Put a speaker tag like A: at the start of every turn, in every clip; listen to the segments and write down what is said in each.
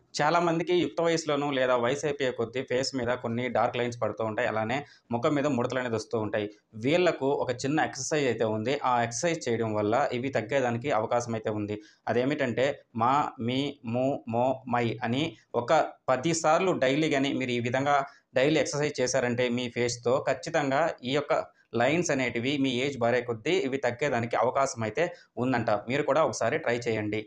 A: చాలామందికి యుక్త వయసులోనూ లేదా వయసు అయిపోయే కొద్దీ ఫేస్ మీద కొన్ని డార్క్ లైన్స్ పడుతూ ఉంటాయి అలానే ముఖం మీద ముడతలు అనేది వస్తూ ఉంటాయి వీళ్ళకు ఒక చిన్న ఎక్సర్సైజ్ అయితే ఉంది ఆ ఎక్సర్సైజ్ చేయడం వల్ల ఇవి తగ్గేదానికి అవకాశం అయితే ఉంది అదేమిటంటే మా మీ ము మో మై అని ఒక పది సార్లు డైలీ కానీ మీరు ఈ విధంగా డైలీ ఎక్సర్సైజ్ చేశారంటే మీ ఫేస్తో ఖచ్చితంగా ఈ యొక్క లైన్స్ అనేటివి మీ ఏజ్ బారే కొద్దీ ఇవి తగ్గేదానికి అవకాశం అయితే ఉందంట మీరు కూడా ఒకసారి ట్రై చేయండి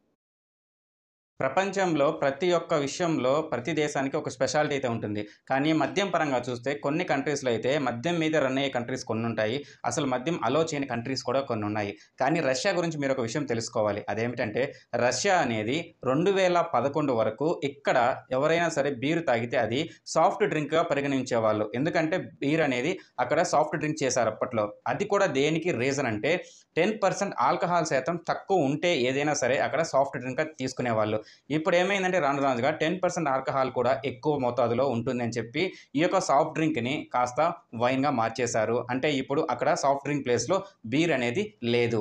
A: ప్రపంచంలో ప్రతి ఒక్క విషయంలో ప్రతి దేశానికి ఒక స్పెషాలిటీ అయితే ఉంటుంది కానీ మద్యం పరంగా చూస్తే కొన్ని కంట్రీస్లో అయితే మద్యం మీద రన్ అయ్యే కంట్రీస్ కొన్ని ఉంటాయి అసలు మద్యం అలో చేయని కంట్రీస్ కూడా కొన్ని ఉన్నాయి కానీ రష్యా గురించి మీరు ఒక విషయం తెలుసుకోవాలి అదేమిటంటే రష్యా అనేది రెండు వేల పదకొండు వరకు ఇక్కడ ఎవరైనా సరే బీరు తాగితే అది సాఫ్ట్ డ్రింక్గా పరిగణించేవాళ్ళు ఎందుకంటే బీర్ అనేది అక్కడ సాఫ్ట్ డ్రింక్ చేశారు అప్పట్లో అది కూడా దేనికి రీజన్ అంటే టెన్ పర్సెంట్ ఆల్కహాల్ శాతం తక్కువ ఉంటే ఏదైనా సరే అక్కడ సాఫ్ట్ డ్రింక్గా తీసుకునేవాళ్ళు ఇప్పుడు ఏమైందంటే రాను రానుగా టెన్ పర్సెంట్ ఆల్కహాల్ కూడా ఎక్కువ మోతాదులో ఉంటుందని చెప్పి ఈ యొక్క సాఫ్ట్ డ్రింక్ని కాస్త వైన్గా మార్చేశారు అంటే ఇప్పుడు అక్కడ సాఫ్ట్ డ్రింక్ ప్లేస్లో బీర్ అనేది లేదు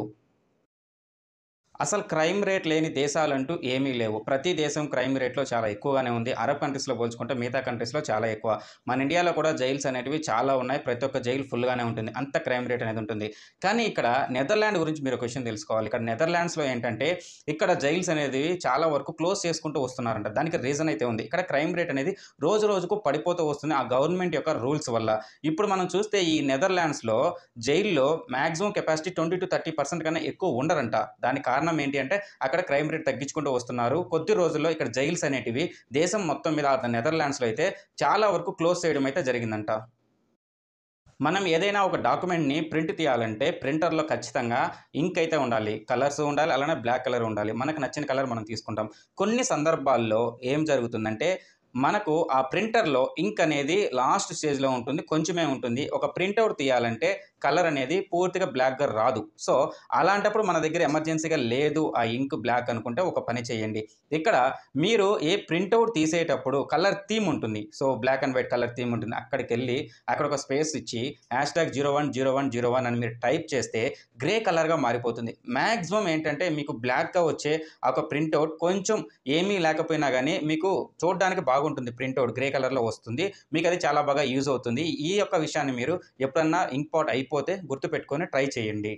A: అసలు క్రైమ్ రేట్ లేని దేశాలంటూ ఏమీ లేవు ప్రతి దేశం క్రైమ్ రేట్లో చాలా ఎక్కువగానే ఉంది అరబ్ కంట్రీస్లో పోల్చుకుంటే మిగతా కంట్రీస్లో చాలా ఎక్కువ మన ఇండియాలో కూడా జైల్స్ అనేటివి చాలా ఉన్నాయి ప్రతి ఒక్క జైలు ఫుల్గానే ఉంటుంది అంత క్రైమ్ రేట్ అనేది ఉంటుంది కానీ ఇక్కడ నెదర్లాండ్ గురించి మీరు ఒక విషయం తెలుసుకోవాలి ఇక్కడ నెదర్లాండ్స్లో ఏంటంటే ఇక్కడ జైల్స్ అనేది చాలా వరకు క్లోజ్ చేసుకుంటూ వస్తున్నారంట దానికి రీజన్ అయితే ఉంది ఇక్కడ క్రైమ్ రేట్ అనేది రోజు రోజుకు పడిపోతూ వస్తుంది ఆ గవర్నమెంట్ యొక్క రూల్స్ వల్ల ఇప్పుడు మనం చూస్తే ఈ నెదర్లాండ్స్లో జైల్లో maximum capacity twenty to thirty percent కన్నా ఎక్కువ ఉండరంట దానికి కారణం ఏంటి అంటే అక్కడ క్రైమ్ రేట్ తగ్గించుకుంటూ వస్తున్నారు కొద్ది రోజుల్లో ఇక్కడ జైల్స్ అనేటివి దేశం మొత్తం మీద నెదర్లాండ్స్లో అయితే చాలా వరకు క్లోజ్ చేయడం అయితే జరిగిందంట మనం ఏదైనా ఒక డాక్యుమెంట్ని ప్రింట్ తీయాలంటే ప్రింటర్లో ఖచ్చితంగా ఇంక్ అయితే ఉండాలి కలర్స్ ఉండాలి అలానే బ్లాక్ కలర్ ఉండాలి మనకు నచ్చిన కలర్ మనం తీసుకుంటాం కొన్ని సందర్భాల్లో ఏం జరుగుతుందంటే మనకు ఆ ప్రింటర్లో ఇంక్ అనేది లాస్ట్ స్టేజ్లో ఉంటుంది కొంచెమే ఉంటుంది ఒక ప్రింట్అవుట్ తీయాలంటే కలర్ అనేది పూర్తిగా బ్లాక్గా రాదు సో అలాంటప్పుడు మన దగ్గర ఎమర్జెన్సీగా లేదు ఆ ఇంక్ బ్లాక్ అనుకుంటే ఒక పని చేయండి ఇక్కడ మీరు ఏ ప్రింట్అవుట్ తీసేటప్పుడు కలర్ థీమ్ ఉంటుంది so black and white colour theme ఉంటుంది అక్కడికి వెళ్ళి అక్కడ ఒక స్పేస్ ఇచ్చి hashtag zero one zero one zero one అని మీరు టైప్ చేస్తే గ్రే కలర్గా మారిపోతుంది మ్యాక్సిమం ఏంటంటే మీకు బ్లాక్గా వచ్చే ఆ ఒక ప్రింట్అవుట్ కొంచెం ఏమీ లేకపోయినా కానీ మీకు చూడడానికి బాగుంటుంది ప్రింట్అవుట్ గ్రే కలర్లో వస్తుంది మీకు అది చాలా బాగా యూజ్ అవుతుంది ఈ యొక్క విషయాన్ని మీరు ఎప్పుడన్నా ఇంపార్ట్ అయిపోతే గుర్తుపెట్టుకొని ట్రై చేయండి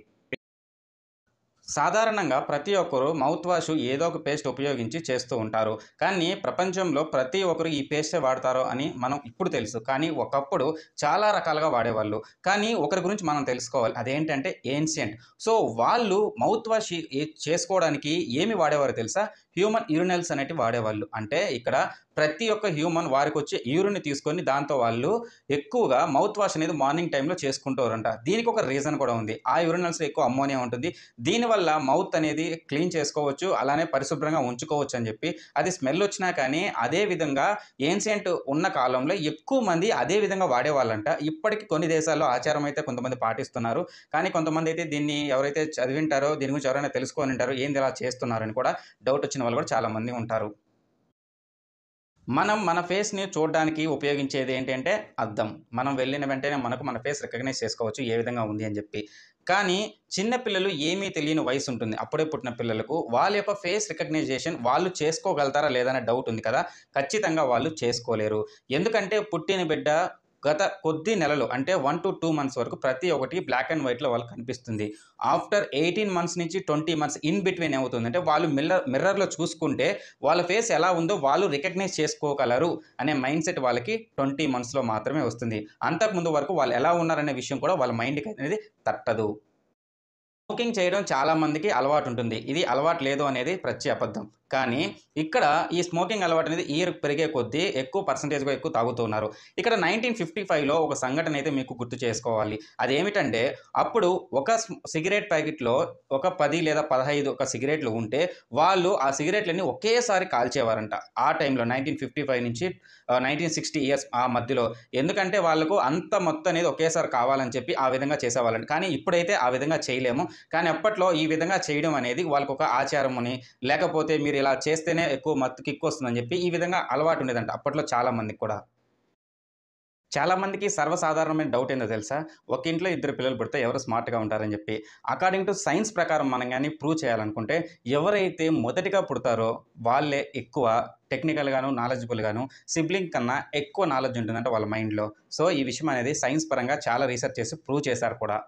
A: సాధారణంగా ప్రతి ఒక్కరు మౌత్ వాష్ ఏదో ఒక పేస్ట్ ఉపయోగించి చేస్తూ ఉంటారు కానీ ప్రపంచంలో ప్రతి ఒక్కరు ఈ పేస్టే వాడతారో అని మనం ఇప్పుడు తెలుసు కానీ ఒకప్పుడు చాలా రకాలుగా వాడేవాళ్ళు కానీ ఒకరి గురించి మనం తెలుసుకోవాలి అదేంటంటే ఏన్షియంట్ సో వాళ్ళు మౌత్ వాష్ ఏ- చేసుకోవడానికి ఏమి వాడేవారు తెలుసా హ్యూమన్ యూరినల్స్ అనేటివి వాడేవాళ్ళు అంటే ఇక్కడ ప్రతి ఒక్క హ్యూమన్ వారికి వచ్చే యూరిన్ తీసుకొని దాంతో వాళ్ళు ఎక్కువగా మౌత్ వాష్ అనేది మార్నింగ్ టైంలో చేసుకుంటారంట దీనికి ఒక రీజన్ కూడా ఉంది ఆ యూరినల్స్లో ఎక్కువ అమ్మోనియా ఉంటుంది దీనివల్ల మౌత్ అనేది క్లీన్ చేసుకోవచ్చు అలానే పరిశుభ్రంగా ఉంచుకోవచ్చు అని చెప్పి అది స్మెల్ వచ్చినా కానీ అదే విధంగా ఏన్షియంట్ ఉన్న కాలంలో ఎక్కువ మంది అదే విధంగా వాడేవాళ్ళంట ఇప్పటికి కొన్ని దేశాల్లో ఆచారం అయితే కొంతమంది పాటిస్తున్నారు కానీ కొంతమంది అయితే దీన్ని ఎవరైతే చదివింటారో దీని గురించి ఎవరైనా తెలుసుకొని ఉంటారో ఏంది ఇలా చేస్తున్నారని కూడా డౌట్ వచ్చిన వాళ్ళు కూడా చాలామంది ఉంటారు మనం మన ఫేస్ని చూడడానికి ఉపయోగించేది ఏంటంటే అద్దం మనం వెళ్ళిన వెంటనే మనకు మన ఫేస్ రికగ్నైజ్ చేసుకోవచ్చు ఏ విధంగా ఉంది అని చెప్పి కానీ చిన్న పిల్లలు ఏమీ తెలియని వయసు ఉంటుంది అప్పుడే పుట్టిన పిల్లలకు వాళ్ళ యొక్క ఫేస్ రికగ్నైజేషన్ వాళ్ళు చేసుకోగలుగుతారా లేదనే డౌట్ ఉంది కదా ఖచ్చితంగా వాళ్ళు చేసుకోలేరు ఎందుకంటే పుట్టిన బిడ్డ గత కొద్ది నెలలు అంటే వన్ టు టూ మంత్స్ వరకు ప్రతి ఒక్కటి బ్లాక్ అండ్ వైట్లో వాళ్ళకి కనిపిస్తుంది ఆఫ్టర్ ఎయిటీన్ మంత్స్ నుంచి ట్వంటీ మంత్స్ ఇన్ బిట్వీన్ ఏమవుతుంది అంటే వాళ్ళు మిర్రర్ మిర్రర్లో చూసుకుంటే వాళ్ళ ఫేస్ ఎలా ఉందో వాళ్ళు రికగ్నైజ్ చేసుకోగలరు అనే మైండ్ సెట్ వాళ్ళకి ట్వంటీ మంత్స్లో మాత్రమే వస్తుంది అంతకుముందు వరకు వాళ్ళు ఎలా ఉన్నారనే విషయం కూడా వాళ్ళ మైండ్కి అనేది తట్టదు స్మోకింగ్ చేయడం చాలా మందికి అలవాటు ఉంటుంది ఇది అలవాటు లేదు అనేది ప్రతి అబద్ధం కానీ ఇక్కడ ఈ స్మోకింగ్ అలవాటు అనేది ఇయర్ పెరిగే కొద్దీ ఎక్కువ పర్సంటేజ్గా ఎక్కువ తాగుతూ ఉన్నారు ఇక్కడ నైన్టీన్ ఫిఫ్టీ ఫైవ్లో ఒక సంఘటన అయితే మీకు గుర్తు చేసుకోవాలి అదేమిటంటే అప్పుడు ఒక స్మ- సిగరెట్ ప్యాకెట్లో ఒక పది లేదా పదహైదు ఒక సిగరెట్లు ఉంటే వాళ్ళు ఆ సిగరెట్లని ఒకేసారి కాల్చేవారంట ఆ టైంలో నైన్టీన్ ఫిఫ్టీ ఫైవ్ నుంచి నైన్టీన్ సిక్స్టీ ఇయర్స్ ఆ మధ్యలో ఎందుకంటే వాళ్ళకు అంత మొత్తం అనేది ఒకేసారి కావాలని చెప్పి ఆ విధంగా చేసేవాళ్ళండి కానీ ఇప్పుడైతే ఆ విధంగా చేయలేము కానీ అప్పట్లో ఈ విధంగా చేయడం అనేది వాళ్ళకు ఒక ఆచారం అని లేకపోతే మీరు ఇలా చేస్తేనే ఎక్కువ మత్తు కిక్ వస్తుందని చెప్పి ఈ విధంగా అలవాటు ఉండేదంట అప్పట్లో చాలా మందికి కూడా చాలా మందికి సర్వసాధారణమైన డౌట్ ఏందో తెలుసా ఒక ఇంట్లో ఇద్దరు పిల్లలు పుడితే ఎవరు స్మార్ట్గా ఉంటారని చెప్పి అకార్డింగ్ టు సైన్స్ ప్రకారం మనం కానీ ప్రూవ్ చేయాలనుకుంటే ఎవరైతే మొదటిగా పుడతారో వాళ్ళే ఎక్కువ టెక్నికల్గాను నాలెడ్జబుల్గాను సిబ్లింగ్ కన్నా ఎక్కువ నాలెడ్జ్ ఉంటుందంట వాళ్ళ మైండ్లో సో ఈ విషయం అనేది సైన్స్ పరంగా చాలా రీసెర్చ్ చేసి ప్రూవ్ చేశారు కూడా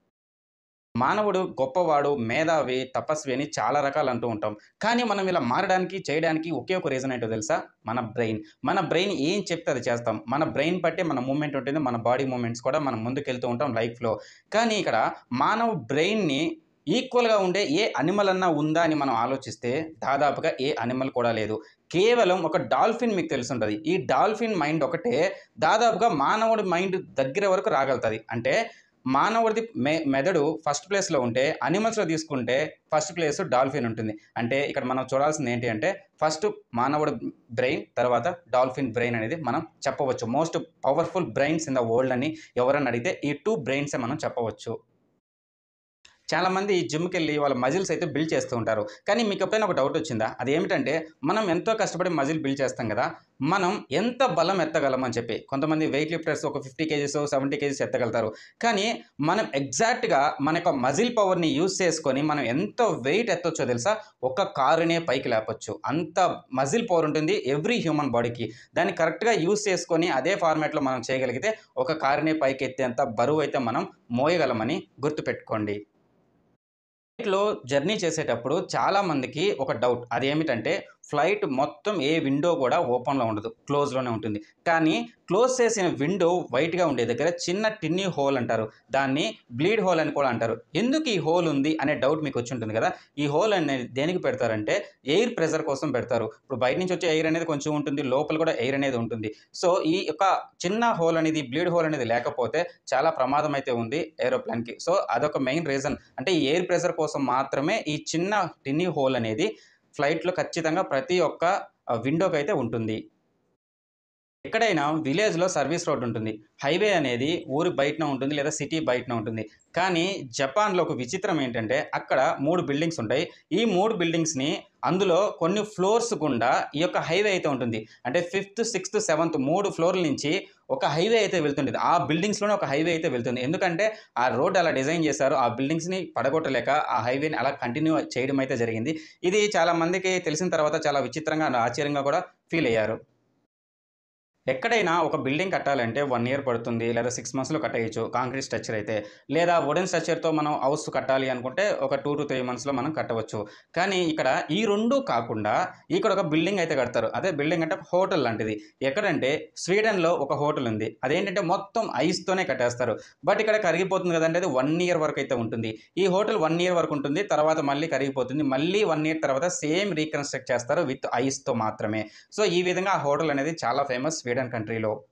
A: మానవుడు గొప్పవాడు మేధావి తపస్వి అని చాలా రకాలు అంటూ ఉంటాం కానీ మనం ఇలా మారడానికి చేయడానికి ఒకే ఒక రీజన్ ఏంటో తెలుసా మన బ్రెయిన్ మన బ్రెయిన్ ఏం చెప్తే అది చేస్తాం మన బ్రెయిన్ బట్టే మన మూమెంట్ ఉంటుంది మన బాడీ మూమెంట్స్ కూడా మనం ముందుకెళ్తూ ఉంటాం లైఫ్లో కానీ ఇక్కడ మానవ బ్రెయిన్ని ఈక్వల్గా ఉండే ఏ అనిమల్ అన్నా ఉందా అని మనం ఆలోచిస్తే దాదాపుగా ఏ అనిమల్ కూడా లేదు కేవలం ఒక డాల్ఫిన్ మీకు తెలుసుంటుంది ఈ డాల్ఫిన్ మైండ్ ఒకటే దాదాపుగా మానవుడి మైండ్ దగ్గర వరకు రాగలుగుతుంది అంటే మానవుడిది మె మెదడు ఫస్ట్ ప్లేస్లో ఉంటే అనిమల్స్లో తీసుకుంటే ఫస్ట్ ప్లేస్ డాల్ఫిన్ ఉంటుంది అంటే ఇక్కడ మనం చూడాల్సింది ఏంటి అంటే ఫస్ట్ మానవుడు బ్రెయిన్ తర్వాత డాల్ఫిన్ బ్రెయిన్ అనేది మనం చెప్పవచ్చు most powerful brains in the world అని ఎవరన్నా అడిగితే ఈ టూ బ్రెయిన్సే మనం చెప్పవచ్చు చాలామంది జిమ్కి వెళ్ళి వాళ్ళ మజిల్స్ అయితే బిల్డ్ చేస్తూ ఉంటారు కానీ మీకు ఎప్పుడైనా ఒక డౌట్ వచ్చిందా అది ఏమిటంటే మనం ఎంతో కష్టపడి మజిల్ బిల్డ్ చేస్తాం కదా మనం ఎంత బలం ఎత్తగలం అని చెప్పి కొంతమంది వెయిట్ లిఫ్టర్స్ ఒక ఫిఫ్టీ కేజీస్ సెవెంటీ కేజీస్ ఎత్తగలుగుతారు కానీ మనం ఎగ్జాక్ట్గా మన యొక్క మజిల్ పవర్ని యూజ్ చేసుకొని మనం ఎంత వెయిట్ ఎత్తొచ్చో తెలుసా ఒక కారునే పైకి లేపొచ్చు అంత మజిల్ పవర్ ఉంటుంది ఎవ్రీ హ్యూమన్ బాడీకి దాన్ని కరెక్ట్గా యూజ్ చేసుకొని అదే ఫార్మాట్లో మనం చేయగలిగితే ఒక కారునే పైకి ఎత్తేంత బరువు అయితే మనం మోయగలమని గుర్తుపెట్టుకోండి ఫ్లైట్లో జర్నీ చేసేటప్పుడు చాలామందికి ఒక డౌట్ అదేమిటంటే ఫ్లైట్ మొత్తం ఏ విండో కూడా ఓపెన్లో ఉండదు క్లోజ్లోనే ఉంటుంది కానీ క్లోజ్ చేసిన విండో వైట్గా ఉండే దగ్గర చిన్న టిన్నీ హోల్ అంటారు దాన్ని బ్లీడ్ హోల్ అని కూడా అంటారు ఎందుకు ఈ హోల్ ఉంది అనే డౌట్ మీకు వచ్చి ఉంటుంది కదా ఈ హోల్ అనేది దేనికి పెడతారంటే ఎయిర్ ప్రెషర్ కోసం పెడతారు ఇప్పుడు బయట నుంచి వచ్చే ఎయిర్ అనేది కొంచెం ఉంటుంది లోపల కూడా ఎయిర్ అనేది ఉంటుంది సో ఈ యొక్క చిన్న హోల్ అనేది బ్లీడ్ హోల్ అనేది లేకపోతే చాలా ప్రమాదం అయితే ఉంది ఏరోప్లేన్కి సో అదొక మెయిన్ రీజన్ అంటే ఈ ఎయిర్ ప్రెషర్ కోసం మాత్రమే ఈ చిన్న టిన్నీ హోల్ అనేది ఫ్లైట్లో ఖచ్చితంగా ప్రతి ఒక్క విండోకి అయితే ఉంటుంది ఎక్కడైనా విలేజ్లో సర్వీస్ రోడ్ ఉంటుంది హైవే అనేది ఊరి బయటన ఉంటుంది లేదా సిటీ బయటన ఉంటుంది కానీ జపాన్లో ఒక విచిత్రం ఏంటంటే అక్కడ మూడు బిల్డింగ్స్ ఉంటాయి ఈ మూడు బిల్డింగ్స్ని అందులో కొన్ని ఫ్లోర్స్ గుండా ఈ యొక్క హైవే అయితే ఉంటుంది అంటే ఫిఫ్త్ సిక్స్త్ సెవెంత్ మూడు ఫ్లోర్ల నుంచి ఒక హైవే అయితే వెళ్తుంటుంది ఆ బిల్డింగ్స్లోనే ఒక హైవే అయితే వెళ్తుంది ఎందుకంటే ఆ రోడ్ అలా డిజైన్ చేశారు ఆ బిల్డింగ్స్ని పడగొట్టలేక ఆ హైవేని అలా కంటిన్యూ చేయడం అయితే జరిగింది ఇది చాలా మందికి తెలిసిన తర్వాత చాలా విచిత్రంగా ఆశ్చర్యంగా కూడా ఫీల్ అయ్యారు ఎక్కడైనా ఒక బిల్డింగ్ కట్టాలంటే వన్ ఇయర్ పడుతుంది లేదా సిక్స్ మంత్స్లో కట్టేయచ్చు కాంక్రీట్ స్ట్రక్చర్ అయితే లేదా వుడెన్ స్ట్రక్చర్తో మనం హౌస్ కట్టాలి అనుకుంటే ఒక టూ టు త్రీ మంత్స్లో మనం కట్టవచ్చు కానీ ఇక్కడ ఈ రెండు కాకుండా ఇక్కడ ఒక బిల్డింగ్ అయితే కడతారు అదే బిల్డింగ్ అంటే హోటల్ లాంటిది ఎక్కడంటే స్వీడన్లో ఒక హోటల్ ఉంది అదేంటంటే మొత్తం ఐస్తోనే కట్టేస్తారు బట్ ఇక్కడ కరిగిపోతుంది కదంటే అది వన్ ఇయర్ వరకు అయితే ఉంటుంది ఈ హోటల్ వన్ ఇయర్ వరకు ఉంటుంది తర్వాత మళ్ళీ కరిగిపోతుంది మళ్ళీ వన్ ఇయర్ తర్వాత సేమ్ రీకన్స్ట్రక్ట్ చేస్తారు విత్ ఐస్తో మాత్రమే సో ఈ విధంగా ఆ హోటల్ అనేది చాలా ఫేమస్ స్వీడన్ కంట్రీలో